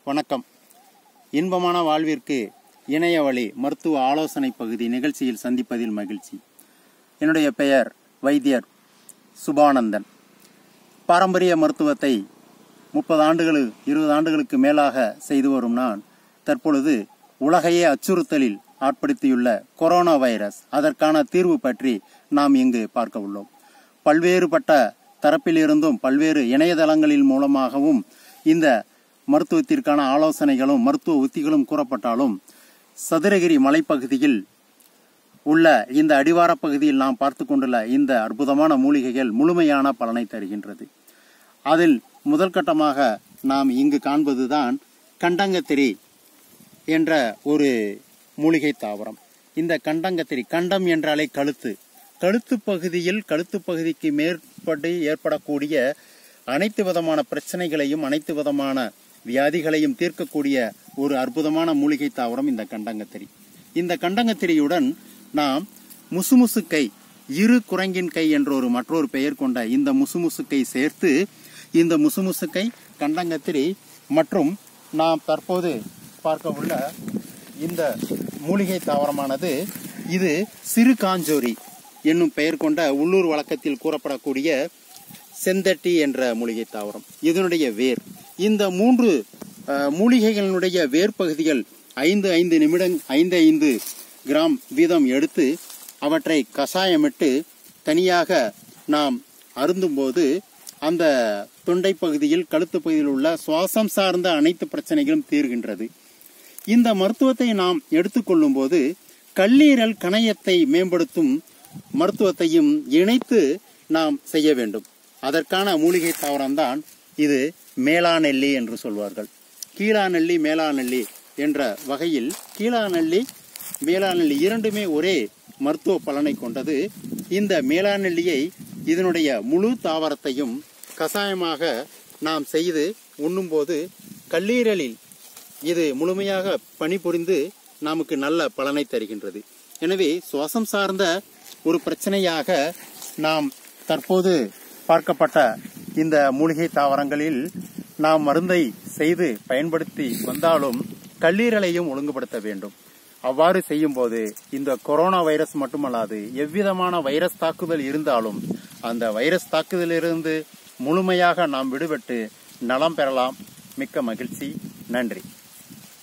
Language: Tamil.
வணக்கம் இன்பமான வாழ்விற்கு இணைய வழி மருத்துவ ஆலோசனை பகுதி நிகழ்ச்சியில் சந்திப்பதில் மகிழ்ச்சி என்னுடைய பெயர் வைத்தியர் சுபானந்தன் பாரம்பரிய மருத்துவத்தை முப்பது ஆண்டுகள் இருபது ஆண்டுகளுக்கு மேலாக செய்து வரும் நான் தற்பொழுது உலகையே அச்சுறுத்தலில் ஆட்படுத்தியுள்ள கொரோனா வைரஸ் அதற்கான தீர்வு பற்றி நாம் இங்கு பார்க்க உள்ளோம் பல்வேறுபட்ட தரப்பிலிருந்தும் பல்வேறு இணையதளங்களின் மூலமாகவும் இந்த மருத்துவத்திற்கான ஆலோசனைகளும் மருத்துவ உத்திகளும் கூறப்பட்டாலும் சதுரகிரி மலைப்பகுதியில் உள்ள இந்த அடிவார பகுதியில் நாம் பார்த்து கொண்டுள்ள இந்த அற்புதமான மூலிகைகள் முழுமையான பலனை தருகின்றது அதில் முதல் கட்டமாக நாம் இங்கு காண்பதுதான் கண்டங்கத்திரி என்ற ஒரு மூலிகை தாவரம் இந்த கண்டங்கத்திரி கண்டம் என்றாலே கழுத்து கழுத்து பகுதியில் கழுத்து பகுதிக்கு மேற்பட்டு ஏற்படக்கூடிய அனைத்து விதமான பிரச்சனைகளையும் அனைத்து விதமான வியாதிகளையும் தீர்க்கக்கூடிய ஒரு அற்புதமான மூலிகை தாவரம் இந்த கண்டங்கத்திரி இந்த கண்டங்கத்திரியுடன் நாம் முசுமுசுக்கை இரு குரங்கின் கை என்ற ஒரு மற்றொரு பெயர் கொண்ட இந்த முசுமுசுக்கை சேர்த்து இந்த முசுமுசுக்கை கண்டங்கத்திரி மற்றும் நாம் தற்போது பார்க்க உள்ள இந்த மூலிகை தாவரமானது இது சிறு காஞ்சோரி என்னும் பெயர் கொண்ட உள்ளூர் வழக்கத்தில் கூறப்படக்கூடிய செந்தட்டி என்ற மூலிகை தாவரம் இதனுடைய வேர் இந்த மூன்று அஹ், மூலிகைகளினுடைய வேர் பகுதிகள் ஐந்து ஐந்து நிமிடம் ஐந்து ஐந்து கிராம் வீதம் எடுத்து அவற்றை கஷாயமிட்டு தனியாக நாம் அருந்தும்போது அந்த தொண்டை பகுதியில் கழுத்து பகுதியில் உள்ள சுவாசம் சார்ந்த அனைத்து பிரச்சனைகளும் தீர்கின்றது இந்த மருத்துவத்தை நாம் எடுத்துக்கொள்ளும் போது கல்லீரல் கணையத்தை மேம்படுத்தும் மருத்துவத்தையும் இணைத்து நாம் செய்ய வேண்டும் அதற்கான மூலிகை தாவரம்தான் இது மேலாநெல்லி என்று சொல்வார்கள் கீழாநெல்லி மேலாநெல்லி என்ற வகையில் கீழாநெல்லி மேலாநெல்லி இரண்டுமே ஒரே மருத்துவ பலனை கொண்டது இந்த மேலாநெல்லியை இதனுடைய முழு தாவரத்தையும் கஷாயமாக நாம் செய்து உண்ணும்போது கல்லீரலில் இது முழுமையாக பணிபுரிந்து நமக்கு நல்ல பலனை தருகின்றது எனவே சுவாசம் சார்ந்த ஒரு பிரச்சனையாக நாம் தற்போது பார்க்கப்பட்ட இந்த மூலிகை தாவரங்களில் நாம் மருந்தை செய்து பயன்படுத்தி வந்தாலும் கல்லீரலையும் ஒழுங்குபடுத்த வேண்டும் அவ்வாறு செய்யும்போது இந்த கொரோனா வைரஸ் மட்டுமல்லாது எவ்விதமான வைரஸ் தாக்குதல் இருந்தாலும் அந்த வைரஸ் தாக்குதலிலிருந்து முழுமையாக நாம் விடுபட்டு நலம் பெறலாம் மிக்க மகிழ்ச்சி நன்றி